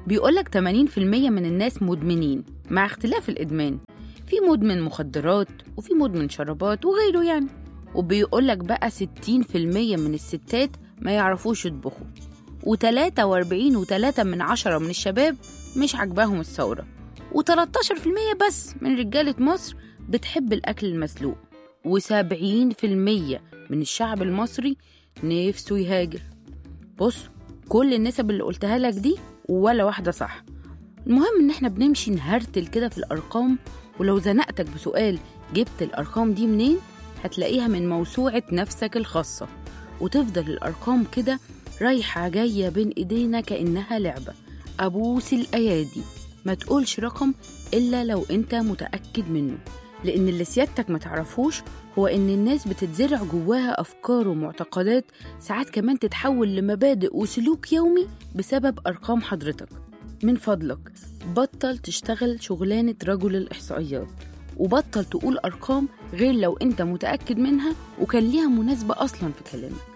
بيقولك 80% من الناس مدمنين مع اختلاف الإدمان في مدمن مخدرات وفي مدمن شرابات وغيره يعني وبيقولك بقى 60% من الستات ما يعرفوش يطبخوا و43 و3 من عشرة من الشباب مش عاجباهم الثورة و13% بس من رجالة مصر بتحب الأكل المسلوق و70% من الشعب المصري نفسه يهاجر بص كل النسب اللي قلتها لك دي ولا واحدة صح المهم إن إحنا بنمشي نهرتل كده في الأرقام ولو زنقتك بسؤال جبت الأرقام دي منين هتلاقيها من موسوعة نفسك الخاصة وتفضل الأرقام كده رايحة جاية بين إيدينا كأنها لعبة أبوس الأيادي ما تقولش رقم إلا لو أنت متأكد منه لأن اللي سيادتك ما تعرفوش هو إن الناس بتتزرع جواها أفكار ومعتقدات ساعات كمان تتحول لمبادئ وسلوك يومي بسبب أرقام حضرتك من فضلك بطل تشتغل شغلانة رجل الإحصائيات وبطل تقول أرقام غير لو أنت متأكد منها وكان ليها مناسبة أصلا في كلامك